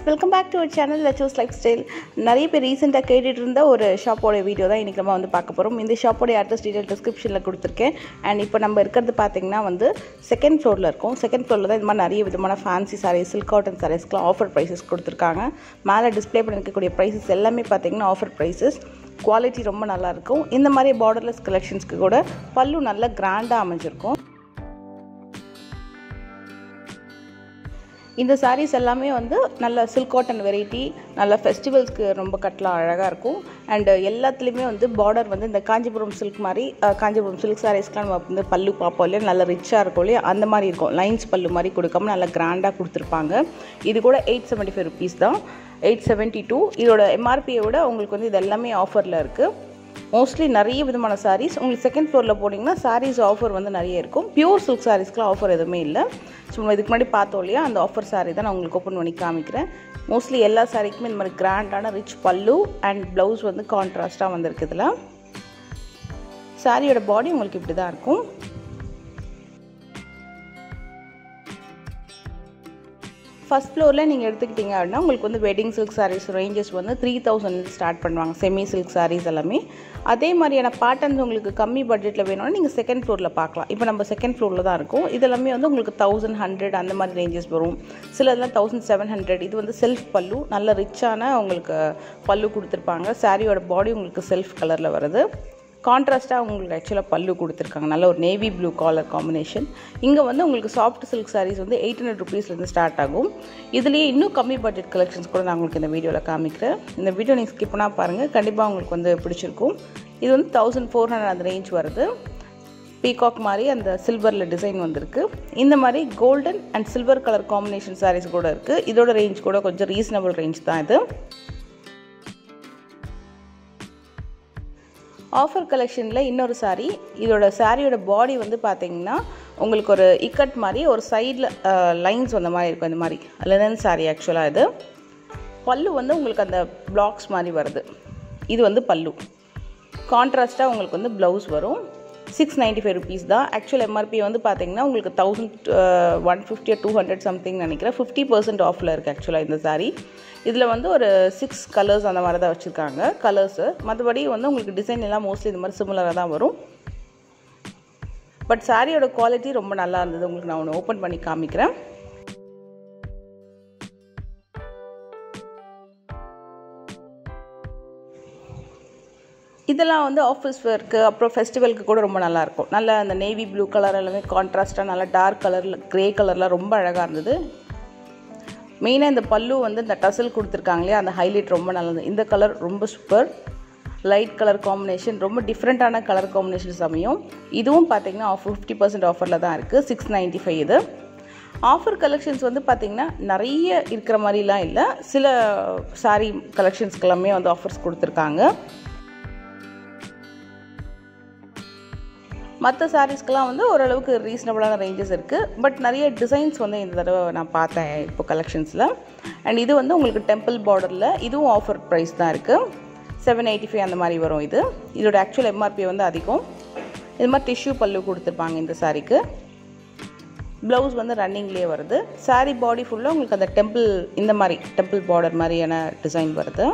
welcome back to our channel Lachu's life style நிறைய பேர் ரீசெண்டாக கேட்டுட்டு இருந்த ஒரு ஷாப்போட வீடியோ தான் இன்றைக்கி நம்ம வந்து பார்க்க போகிறோம் இந்த ஷாப்போட அட்ரஸ் டீட்டெயில் டிஸ்கிரிப்ஷனில் கொடுத்துருக்கேன் அண்ட் இப்போ நம்ம இருக்கிறது பார்த்தீங்கன்னா வந்து செகண்ட் ஃப்ளோரில் இருக்கும் செகண்ட் ஃப்ளோரில் தான் இந்த மாதிரி நிறைய விதமான ஃபேன்சி சாரீஸ் சில்க் காட்டன் சாரீஸ்க்குலாம் ஆஃபர் ப்ரைஸஸ் கொடுத்துருக்காங்க மேலே டிஸ்ப்ளே பண்ணிருக்கக்கூடிய ப்ரைஸஸ் எல்லாமே பார்த்தீங்கன்னா ஆஃபர் ப்ரைஸஸ் குவாலிட்டி ரொம்ப நல்லாயிருக்கும் இந்த மாதிரி பார்டர்லெஸ் கலெக்ஷன்ஸ்க்கு கூட பல்லு நல்ல கிராண்டாக அமைஞ்சிருக்கும் இந்த சாரீஸ் எல்லாமே வந்து நல்ல சில்க் காட்டன் வெரைட்டி நல்ல ஃபெஸ்டிவல்ஸ்க்கு ரொம்ப கட்டலாம் அழகாக இருக்கும் அண்ட் எல்லாத்துலேயுமே வந்து பார்டர் வந்து இந்த காஞ்சிபுரம் சில்க் மாதிரி அஹ், காஞ்சிபுரம் சில்க் சாரீஸ்க்குலாம் நம்ம வந்து பல்லு பார்ப்போம் இல்லையா நல்ல ரிச்சாக இருக்கும் இல்லையா அந்த மாதிரி இருக்கும் லைன்ஸ் பல்லு மாதிரி கொடுக்காம நல்லா கிராண்டாக கொடுத்துருப்பாங்க இது கூட எயிட் செவன்ட்டி ஃபைவ் ருபீஸ் தான் எயிட் செவன்ட்டி டூ இதோட எம்ஆர்பியை விட உங்களுக்கு வந்து இது எல்லாமே ஆஃபரில் இருக்குது மோஸ்ட்லி நிறைய விதமான சாரீஸ் உங்களுக்கு செகண்ட் ஃப்ளோரில் போனீங்கன்னா சாரீஸ் ஆஃபர் வந்து நிறைய இருக்கும் பியூர் சில்க் சாரீஸ்க்குலாம் ஆஃபர் எதுவுமே இல்லை சும்மா இதுக்கு முன்னாடி பார்த்தோம் இல்லையா அந்த ஆஃபர் சாரீ தான் நான் உங்களுக்கு ஓப்பன் பண்ணி காமிக்கிறேன் மோஸ்ட்லி எல்லா சாரீக்குமே இந்த மாதிரி கிராண்டான ரிச் பல்லு அண்ட் ப்ளவுஸ் வந்து கான்ட்ராஸ்ட்டாக வந்திருக்கு இதில் சாரியோட பாடி உங்களுக்கு இப்படி தான் இருக்கும் ஃபஸ்ட் ஃப்ளோரில் நீங்கள் எடுத்துக்கிட்டீங்க அப்படின்னா உங்களுக்கு வந்து வெட்டிங் சில்க் சாரீஸ் ரேஞ்சஸ் வந்து த்ரீ தௌசண்ட் ஸ்டார்ட் பண்ணுவாங்க செமி சில்க் சாரீஸ் எல்லாமே அதே மாதிரியான பேட்டர்ன்ஸ் உங்களுக்கு கம்மி பட்ஜெட்டில் வேணும்னா நீங்கள் செகண்ட் ஃப்ளோரில் பார்க்கலாம் இப்போ நம்ம செகண்ட் ஃப்ளோரில் தான் இருக்கும் இதெல்லாமே வந்து உங்களுக்கு தௌசண்ட் ஹண்ட்ரட் அந்த மாதிரி ரேஞ்சஸ் வரும் சிலதெல்லாம் தௌசண்ட் செவன் ஹண்ட்ரட் இது வந்து செல்ஃப் பல்லு நல்ல ரிச்சான உங்களுக்கு பல்லு கொடுத்துருப்பாங்க சாரியோட பாடி உங்களுக்கு செல்ஃப் கலரில் வருது கான்ட்ராஸ்ட்டாக உங்களுக்கு ஆக்சுவலாக பல்லு கொடுத்துருக்காங்க நல்ல ஒரு நேவி ப்ளூ காலர் காம்பினேஷன் இங்கே வந்து உங்களுக்கு சாஃப்ட் சில்க் சாரீஸ் வந்து எயிட் ஹண்ட்ரட் ருபீஸ்லேருந்து ஸ்டார்ட் ஆகும் இதுலேயே இன்னும் கம்மி பட்ஜெட் கலெக்ஷன்ஸ் கூட நான் உங்களுக்கு இந்த வீடியோவில் காமிக்கிறேன் இந்த வீடியோ நீங்கள் ஸ்கிப் பண்ணால் பாருங்கள் கண்டிப்பாக உங்களுக்கு வந்து பிடிச்சிருக்கும் இது வந்து தௌசண்ட் ஃபோர் ஹண்ட்ரட் அந்த ரேஞ்ச் வருது பீகாக் மாதிரி அந்த சில்வரில் டிசைன் வந்திருக்கு இந்த மாதிரி golden and silver colour combination sarees கூட இருக்குது இதோட ரேஞ்ச் கூட கொஞ்சம் ரீசனபிள் ரேஞ்ச் தான் இது ஆஃபர் கலெக்ஷனில் இன்னொரு சாரீ இதோட சாரியோட பாடி வந்து பார்த்தீங்கன்னா உங்களுக்கு ஒரு இக்கட் மாதிரி ஒரு சைடில் லைன்ஸ் வந்த மாதிரி இருக்கும் இந்த மாதிரி லெனன் சாரீ ஆக்சுவலாக இது பல்லு வந்து உங்களுக்கு அந்த பிளாக்ஸ் மாதிரி வருது இது வந்து பல்லு கான்ட்ராஸ்ட்டாக உங்களுக்கு வந்து ப்ளவுஸ் வரும் சிக்ஸ் நைன்ட்டி ஃபைவ் ருபீஸ் தான் ஆக்சுவல் எம்ஆர்பி வந்து பார்த்தீங்கன்னா உங்களுக்கு thousand one fifty two hundred something நினைக்கிறேன் ஃபிஃப்டி பர்சன்ட் ஆஃபில் இருக்குது ஆக்சுவலாக இந்த சாரீ இதில் வந்து ஒரு சிக்ஸ் கலர்ஸ் அந்த மாதிரி தான் வச்சுருக்காங்க கலர்ஸு மற்றபடி வந்து உங்களுக்கு டிசைன் எல்லாம் மோஸ்ட்லி இந்த மாதிரி சிமிலராக தான் வரும் பட் சாரியோட குவாலிட்டி ரொம்ப நல்லா இருந்தது உங்களுக்கு நான் ஒன்று ஓப்பன் பண்ணி காமிக்கிறேன் இதெல்லாம் வந்து ஆஃபீஸ் ஒர்க்கு அப்புறம் ஃபெஸ்டிவலுக்கு கூட ரொம்ப நல்லாயிருக்கும் நல்ல அந்த நேவி ப்ளூ கலர் எல்லாமே கான்ட்ராஸ்ட்டாக நல்லா டார்க் கலரில் க்ரே கலரில் ரொம்ப அழகாக இருந்தது மெயினாக இந்த பல்லு வந்து இந்த டசல் கொடுத்துருக்காங்க இல்லையா அந்த ஹைலைட் ரொம்ப நல்லது இந்த கலர் ரொம்ப சூப்பர் லைட் கலர் காம்பினேஷன் ரொம்ப டிஃப்ரெண்ட்டான கலர் காம்பினேஷன்ஸ் அமையும் இதுவும் பார்த்தீங்கன்னா ஆஃப் ஃபிஃப்டி பர்சன்ட் ஆஃபரில் தான் இருக்குது சிக்ஸ் நைன்ட்டி ஃபைவ் இது ஆஃபர் கலெக்ஷன்ஸ் வந்து பார்த்திங்கன்னா நிறைய இருக்கிற மாதிரிலாம் இல்லை சில சாரீ கலெக்ஷன்ஸ்க்கு எல்லாமே வந்து ஆஃபர்ஸ் கொடுத்துருக்காங்க மற்ற சாரீஸ்க்கெலாம் வந்து ஓரளவுக்கு ரீசனபிளான ரேஞ்சஸ் இருக்குது பட் நிறைய டிசைன்ஸ் வந்து இந்த தடவை நான் பார்த்தேன் இப்போ கலெக்ஷன்ஸில் அண்ட் இது வந்து உங்களுக்கு டெம்பிள் பார்டரில் இதுவும் ஆஃபர் ப்ரைஸ் தான் இருக்குது செவன் எயிட்டி ஃபைவ் அந்த மாதிரி வரும் இது இதோட ஆக்சுவல் எம்ஆர்பி வந்து அதிகம் இது மாதிரி டிஷ்யூ பல்லு கொடுத்துருப்பாங்க இந்த சாரீக்கு ப்ளவுஸ் வந்து ரன்னிங்லேயே வருது சாரீ பாடி ஃபுல்லாக உங்களுக்கு அந்த டெம்பிள் இந்த மாதிரி டெம்பிள் பார்டர் மாதிரியான டிசைன் வருது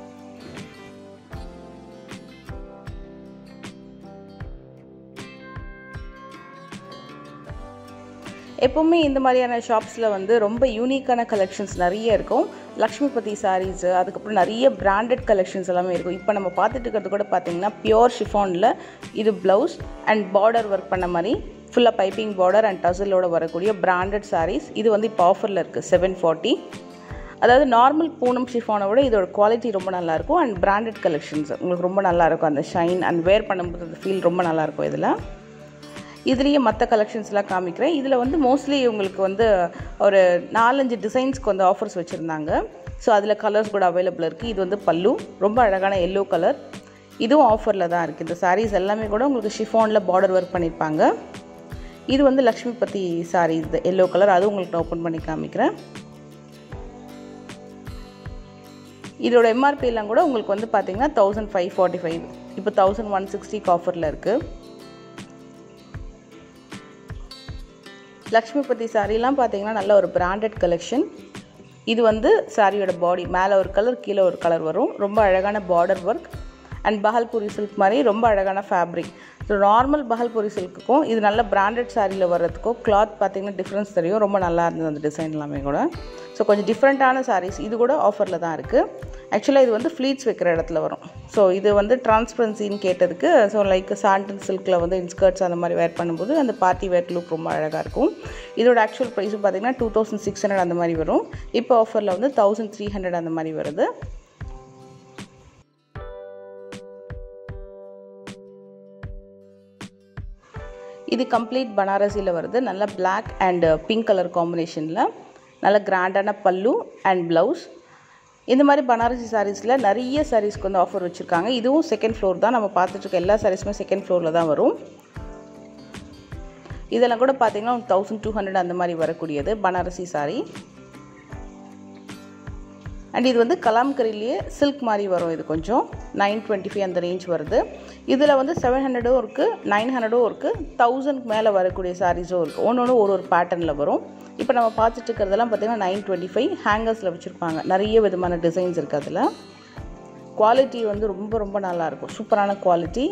எப்போவுமே இந்த மாதிரியான ஷாப்ஸில் வந்து ரொம்ப யூனிக்கான கலெக்ஷன்ஸ் நிறைய இருக்கும் லக்ஷ்மிபதி சாரீஸு அதுக்கப்புறம் நிறைய பிராண்டட் கலெக்ஷன்ஸ் எல்லாமே இருக்கும் இப்போ நம்ம பார்த்துட்டு இருக்கிறது கூட பார்த்தீங்கன்னா பியோர் ஷிஃபானில் இது ப்ளவுஸ் அண்ட் பார்டர் ஒர்க் பண்ண மாதிரி ஃபுல்லாக பைப்பிங் பார்டர் அண்ட் டசலோட வரக்கூடிய பிராண்டட் சாரீஸ் இது வந்து இப்போ ஆஃபரில் இருக்குது செவன் ஃபார்ட்டி அதாவது நார்மல் பூனம் ஷிஃபானை விட இதோட குவாலிட்டி ரொம்ப நல்லாயிருக்கும் அண்ட் பிராண்டட் கலெக்ஷன்ஸ் உங்களுக்கு ரொம்ப நல்லாயிருக்கும் அந்த ஷைன் அண்ட் வேர் பண்ணும்போது அந்த ஃபீல் ரொம்ப நல்லாயிருக்கும் இதில் இதுலேயே மற்ற கலெக்ஷன்ஸ்லாம் காமிக்கிறேன் இதில் வந்து மோஸ்ட்லி உங்களுக்கு வந்து ஒரு நாலஞ்சு டிசைன்ஸ்க்கு வந்து ஆஃபர்ஸ் வச்சுருந்தாங்க ஸோ அதில் கலர்ஸ் கூட அவைலபிள் இருக்குது இது வந்து பல்லு ரொம்ப அழகான எல்லோ கலர் இதுவும் ஆஃபரில் தான் இருக்குது இந்த சாரீஸ் எல்லாமே கூட உங்களுக்கு ஷிஃபானில் பார்டர் ஒர்க் பண்ணியிருப்பாங்க இது வந்து லக்ஷ்மி பத்தி சாரீ இது எல்லோ கலர் அதுவும் உங்களுக்கு நான் ஓப்பன் பண்ணி காமிக்கிறேன் இதோட எம்ஆர்பி எல்லாம் கூட உங்களுக்கு வந்து பார்த்தீங்கன்னா தௌசண்ட் ஃபைவ் ஃபார்ட்டி ஃபைவ் இப்போ தௌசண்ட் ஒன் சிக்ஸ்டிக்கு ஆஃபரில் இருக்குது லக்ஷ்மிபதி சாரீலாம் பார்த்தீங்கன்னா நல்ல ஒரு பிராண்டட் கலெக்ஷன் இது வந்து சாரியோட பாடி மேலே ஒரு கலர் கீழே ஒரு கலர் வரும் ரொம்ப அழகான border work and Bhagalpuri silk மாதிரி ரொம்ப அழகான ஃபேப்ரிக் ஸோ நார்மல் பஹல்பூரி சில்க்குக்கும் இது நல்ல பிராண்டட் சாரியில் வர்றதுக்கும் கிளாத் பார்த்திங்கன்னா டிஃப்ரென்ஸ் தெரியும் ரொம்ப நல்லா இருந்தது அந்த டிசைன் எல்லாமே கூட ஸோ கொஞ்சம் டிஃப்ரெண்ட்டான சாரீஸ் இது கூட ஆஃபரில் தான் இருக்குது ஆக்சுவலாக இது வந்து ஃப்ளீட்ஸ் வைக்கிற இடத்துல வரும் ஸோ இது வந்து டிரான்ஸ்பரன்சின்னு கேட்டதுக்கு ஸோ லைக் சாண்டன் சில்கில் வந்து இன்ஸ்கர்ட்ஸ் அந்த மாதிரி வேர் பண்ணும்போது அந்த பார்ட்டி வேர் லுக் ரொம்ப அழகாக இருக்கும் இதோட ஆக்சுவல் ப்ரைஸும் பார்த்திங்கன்னா டூ தௌசண்ட் சிக்ஸ் ஹண்ட்ரட் அந்த மாதிரி வரும் இப்போ ஆஃபரில் வந்து தௌசண்ட் த்ரீ ஹண்ட்ரட் அந்த மாதிரி வருது இது கம்ப்ளீட் பனாரசியில் வருது நல்ல பிளாக் அண்ட் பிங்க் கலர் காம்பினேஷனில் நல்ல கிராண்டான பல்லு அண்ட் ப்ளவுஸ் இந்த மாதிரி பனாரசி சாரீஸில் நிறைய சாரீஸ்க்கு வந்து ஆஃபர் வச்சுருக்காங்க இதுவும் செகண்ட் ஃப்ளோர் தான் நம்ம பார்த்துட்ருக்க எல்லா சாரீஸுமே செகண்ட் ஃப்ளோரில் தான் வரும் இதெல்லாம் கூட பார்த்தீங்கன்னா தௌசண்ட் டூ ஹண்ட்ரட் அந்த மாதிரி வரக்கூடியது பனாரசி சாரீ அண்ட் இது வந்து கலாம்கரிலேயே சில்க் மாதிரி வரும் இது கொஞ்சம் நைன் டுவெண்ட்டி ஃபைவ் அந்த ரேஞ்ச் வருது இதில் வந்து செவன் ஹண்ட்ரடும் இருக்குது நைன் ஹண்ட்ரடும் இருக்குது தௌசண்ட்க்கு மேலே வரக்கூடிய சாரீஸும் இருக்குது ஒன்று ஒன்று ஒரு ஒரு பேட்டர்னில் வரும் இப்போ நம்ம பார்த்துட்டு இருக்கிறதெல்லாம் பார்த்திங்கன்னா நைன் டுவெண்ட்டி ஃபைவ் ஹேங்கர்ஸில் வச்சுருப்பாங்க நிறைய விதமான டிசைன்ஸ் இருக்குது அதில் குவாலிட்டி வந்து ரொம்ப ரொம்ப நல்லாயிருக்கும் சூப்பரான குவாலிட்டி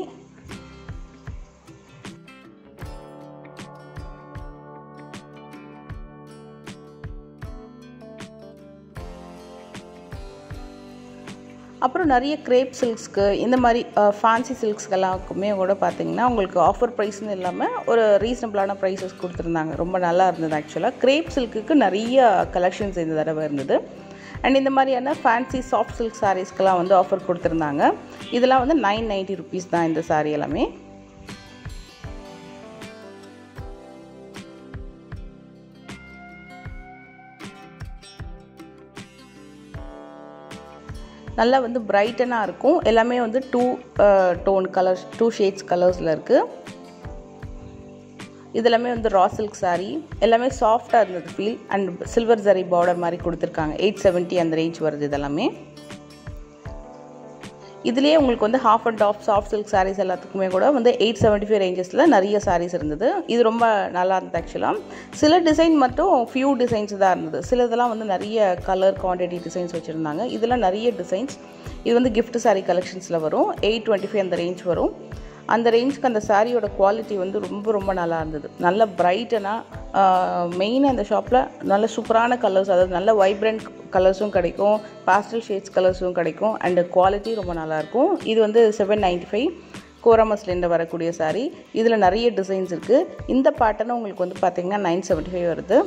அப்புறம் நிறைய கிரேப் சில்க்ஸ்க்கு இந்த மாதிரி ஃபேன்சி சில்க்ஸ்க்கெல்லாமே கூட பார்த்தீங்கன்னா உங்களுக்கு ஆஃபர் ப்ரைஸ்னு இல்லாமல் ஒரு ரீசனபிளான ப்ரைஸஸ் கொடுத்துருந்தாங்க ரொம்ப நல்லா இருந்தது ஆக்சுவலாக கிரேப் சில்க்குக்கு நிறைய கலெக்ஷன்ஸ் இந்த தடவை இருந்தது அண்ட் இந்த மாதிரியான ஃபேன்சி சாஃப்ட் சில்க் சாரீஸ்க்கெலாம் வந்து ஆஃபர் கொடுத்துருந்தாங்க இதெல்லாம் வந்து நைன் நைன்ட்டி ருபீஸ் தான் இந்த சாரீ எல்லாமே நல்லா வந்து பிரைட்டனாக இருக்கும் எல்லாமே வந்து two tone colours two shades கலர்ஸில் இருக்குது இதெல்லாமே வந்து ரா சில்க் சாரீ எல்லாமே சாஃப்டாக இருந்தது feel and silver zari border மாதிரி கொடுத்துருக்காங்க எயிட் செவன்ட்டி அந்த ரேஞ்ச் வருது இதெல்லாமே இதுலேயே உங்களுக்கு வந்து half and off soft silk sarees எல்லாத்துக்குமே கூட வந்து எயிட் செவன்ட்டி ஃபைவ் ரேஞ்சஸில் நிறைய சாரீஸ் இருந்தது இது ரொம்ப நல்லா இருந்தது ஆக்சுவலாக சில டிசைன் மட்டும் ஃபியூ டிசைன்ஸ் தான் இருந்தது சிலதெல்லாம் வந்து நிறைய கலர் குவான்டிட்டி டிசைன்ஸ் வச்சுருந்தாங்க இதெல்லாம் நிறைய டிசைன்ஸ் இது வந்து கிஃப்ட் சாரீ கலெக்ஷன்ஸில் வரும் எயிட் டுவெண்ட்டி ஃபைவ் அந்த ரேஞ்ச் வரும் அந்த ரேஞ்சுக்கு அந்த சாரியோட குவாலிட்டி வந்து ரொம்ப ரொம்ப நல்லா இருந்தது நல்ல பிரைட்டனாக மெயினாக அந்த ஷாப்பில் நல்ல சூப்பரான கலர்ஸ் அதாவது நல்ல வைப்ரண்ட் கலர்ஸும் கிடைக்கும் பாஸ்டல் ஷேட்ஸ் கலர்ஸும் கிடைக்கும் அண்டு குவாலிட்டி ரொம்ப நல்லாயிருக்கும் இது வந்து செவன் நைன்ட்டி ஃபைவ் கோரமஸ்லேருந்து வரக்கூடிய சாரீ இதில் நிறைய டிசைன்ஸ் இருக்குது இந்த பேட்டர்ன் உங்களுக்கு வந்து பார்த்திங்கன்னா நைன் செவன்ட்டி ஃபைவ் வருது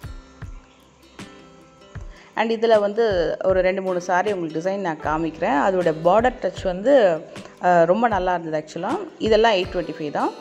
அண்ட் இதில் வந்து ஒரு ரெண்டு மூணு சாரி உங்களுக்கு டிசைன் நான் காமிக்கிறேன் அதோட பார்டர் டச் வந்து ரொம்ப நல்லா இருந்தது ஆக்சுவலாக இதெல்லாம் எயிட் டுவெண்ட்டி ஃபைவ் தான்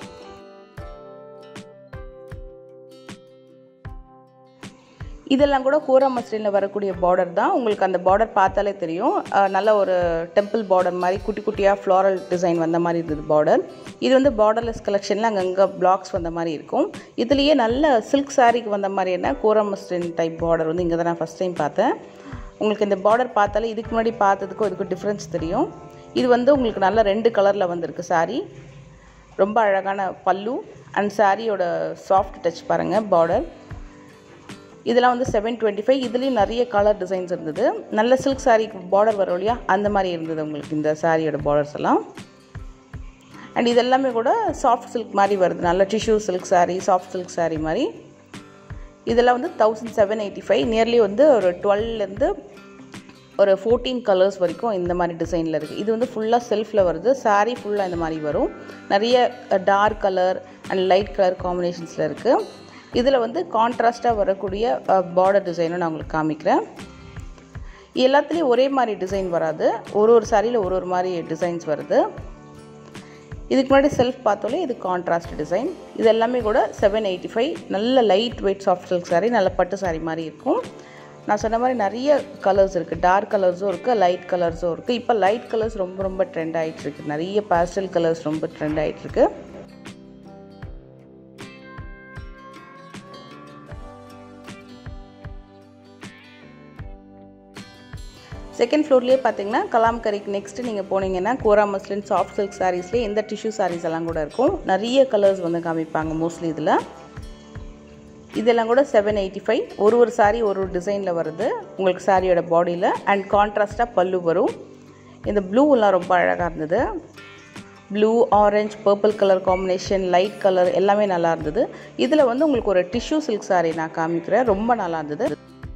இதெல்லாம் கூட கோரா மஸ்லினில் வரக்கூடிய பார்டர் தான் உங்களுக்கு அந்த பார்டர் பார்த்தாலே தெரியும் நல்ல ஒரு டெம்பிள் பார்டர் மாதிரி குட்டி குட்டியாக ஃப்ளாரல் டிசைன் வந்த மாதிரி இருந்தது பார்டர் இது வந்து பார்டர்லெஸ் கலெக்ஷனில் அங்கங்கே பிளாக்ஸ் வந்த மாதிரி இருக்கும் இதுலேயே நல்ல சில்க் சாரிக்கு வந்த மாதிரியான கோரா மஸ்லின் டைப் பார்டர் வந்து இங்கே தான் நான் ஃபஸ்ட் டைம் பார்த்தேன் உங்களுக்கு இந்த பார்டர் பார்த்தாலே இதுக்கு முன்னாடி பார்த்ததுக்கும் இதுக்கும் டிஃப்ரென்ஸ் தெரியும் இது வந்து உங்களுக்கு நல்ல ரெண்டு கலரில் வந்திருக்கு சாரீ ரொம்ப அழகான பல்லு அண்ட் சாரியோட சாஃப்ட் டச் பாருங்கள் பார்டர் இதெல்லாம் வந்து செவன் டுவெண்ட்டி ஃபைவ் இதுலேயும் நிறைய கலர் டிசைன்ஸ் இருந்தது நல்ல சில்க் சாரீக்கு பார்டர் வரும் இல்லையா அந்த மாதிரி இருந்தது உங்களுக்கு இந்த சாரியோட பார்டர்ஸ் எல்லாம் அண்ட் இதெல்லாமே கூட சாஃப்ட் சில்க் மாதிரி வருது நல்ல tissue silk saree soft silk saree மாதிரி இதெல்லாம் வந்து thousand seven eighty five nearly வந்து ஒரு டுவெல்லேருந்து ஒரு ஃபோர்டீன் கலர்ஸ் வரைக்கும் இந்த மாதிரி டிசைனில் இருக்குது இது வந்து ஃபுல்லாக செல்ஃபில் வருது சாரீ ஃபுல்லாக இந்த மாதிரி வரும் நிறைய dark colour and light colour காம்பினேஷன்ஸில் இருக்குது இதில் வந்து கான்ட்ராஸ்ட்டாக வரக்கூடிய பார்டர் டிசைனும் நான் உங்களுக்கு காமிக்கிறேன் எல்லாத்துலேயும் ஒரே மாதிரி டிசைன் வராது ஒரு ஒரு சாரியில் ஒரு ஒரு மாதிரி டிசைன்ஸ் வருது இதுக்கு முன்னாடி செல்ஃப் பார்த்தோலே இது கான்ட்ராஸ்ட் டிசைன் இது எல்லாமே கூட செவன் எயிட்டி ஃபைவ் நல்ல light weight soft silk saree நல்ல பட்டு சாரீ மாதிரி இருக்கும் நான் சொன்ன மாதிரி நிறைய கலர்ஸ் இருக்குது டார்க் கலர்ஸும் இருக்குது லைட் கலர்ஸும் இருக்குது இப்போ லைட் கலர்ஸ் ரொம்ப ரொம்ப ட்ரெண்ட் ஆகிட்டுருக்கு நிறைய பேஸ்டல் கலர்ஸ் ரொம்ப ட்ரெண்ட் ஆகிட்டுருக்கு செகண்ட் ஃப்ளோர்லேயே பார்த்தீங்கன்னா கலாம்கரிக்கு நெக்ஸ்ட்டு நீங்கள் போனீங்கன்னா கோரா மஸ்லின் சாஃப்ட் சில்க் சாரீஸ்லேயே இந்த டிஷ்யூ சாரீஸ் எல்லாம் கூட இருக்கும் நிறைய கலர்ஸ் வந்து காமிப்பாங்க மோஸ்ட்லி இதில் இதெல்லாம் கூட செவன் எயிட்டி ஃபைவ் ஒரு ஒரு சாரீ ஒரு ஒரு டிசைனில் வருது உங்களுக்கு சாரியோட பாடியில் அண்ட் கான்ட்ராஸ்ட்டாக பல்லு வரும் இந்த ப்ளூவெல்லாம் ரொம்ப அழகாக இருந்தது blue orange purple colour combination light colour எல்லாமே நல்லா இருந்தது இதில் வந்து உங்களுக்கு ஒரு டிஷ்யூ சில்க் சாரீ நான் காமிக்கிறேன் ரொம்ப நல்லா இருந்தது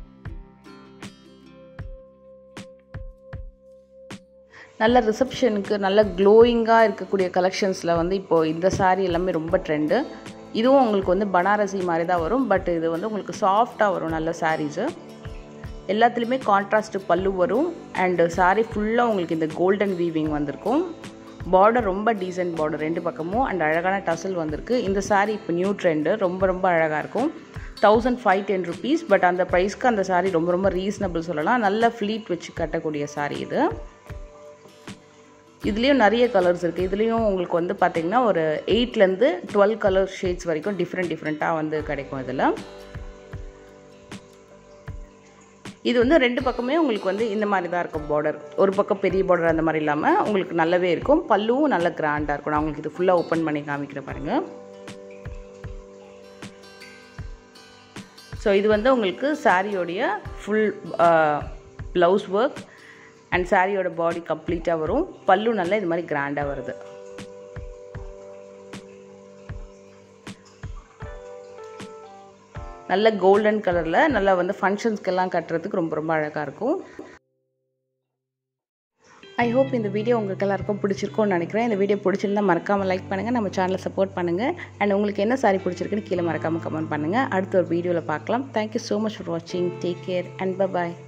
நல்ல ரிசப்ஷனுக்கு நல்ல க்ளோயிங்காக இருக்கக்கூடிய கலெக்ஷன்ஸில் வந்து இப்போது இந்த சாரீ எல்லாமே ரொம்ப ட்ரெண்டு இதுவும் உங்களுக்கு வந்து பனாரசி மாதிரி தான் வரும் பட் இது வந்து உங்களுக்கு சாஃப்டாக வரும் நல்ல சாரீஸு எல்லாத்துலேயுமே கான்ட்ராஸ்ட்டு பல்லு வரும் அண்டு சாரீ ஃபுல்லாக உங்களுக்கு இந்த கோல்டன் வீவிங் வந்திருக்கும் பார்டர் ரொம்ப டீசென்ட் பார்டர் ரெண்டு பக்கமும் அண்ட் அழகான டசல் வந்திருக்கு இந்த சாரீ இப்போ நியூ ட்ரெண்டு ரொம்ப ரொம்ப அழகாக இருக்கும் thousand five ten rupees but அந்த ப்ரைஸ்க்கு அந்த சாரீ ரொம்ப ரொம்ப ரீசனபிள் சொல்லலாம் நல்ல ஃப்ளீட் வச்சு கட்டக்கூடிய சாரீ இது இதுலேயும் நிறைய கலர்ஸ் இருக்குது இதுலேயும் உங்களுக்கு வந்து பார்த்திங்கன்னா ஒரு எயிட்லேருந்து டுவெல் கலர் ஷேட்ஸ் வரைக்கும் டிஃப்ரெண்ட் டிஃப்ரெண்ட்டாக வந்து கிடைக்கும் இதில் இது வந்து ரெண்டு பக்கமே உங்களுக்கு வந்து இந்த மாதிரி தான் இருக்கும் பார்டர் ஒரு பக்கம் பெரிய பார்டர் அந்த மாதிரி இல்லாமல் உங்களுக்கு நல்லாவே இருக்கும் பல்லுவும் நல்ல கிராண்டாக இருக்கும் நான் உங்களுக்கு இது ஃபுல்லாக ஓப்பன் பண்ணி காமிக்கிறேன் பாருங்கள் ஸோ இது வந்து உங்களுக்கு சாரியோடைய ஃபுல் ப்ளவுஸ் ஒர்க் அண்ட் சாரியோட பாடி கம்ப்ளீட்டாக வரும் பல்லு நல்லா இது மாதிரி கிராண்டாக வருது நல்ல கோல்டன் கலரில் நல்லா வந்து ஃபங்க்ஷன்ஸ்க்கெல்லாம் கட்டுறதுக்கு ரொம்ப ரொம்ப அழகாக இருக்கும் ஐ ஹோப் இந்த வீடியோ உங்களுக்கு எல்லாருக்கும் பிடிச்சிருக்கும்னு நினைக்கிறேன் இந்த வீடியோ பிடிச்சிருந்தா மறக்காமல் லைக் பண்ணுங்கள் நம்ம சேனலை சப்போர்ட் பண்ணுங்கள் அண்ட் உங்களுக்கு என்ன சாரி பிடிச்சிருக்குன்னு கீழே மறக்காமல் கமெண்ட் பண்ணுங்கள் அடுத்த ஒரு வீடியோவில் பார்க்கலாம் தேங்க்யூ ஸோ மச் ஃபார் வாட்சிங் டேக் கேர் அண்ட் பாய்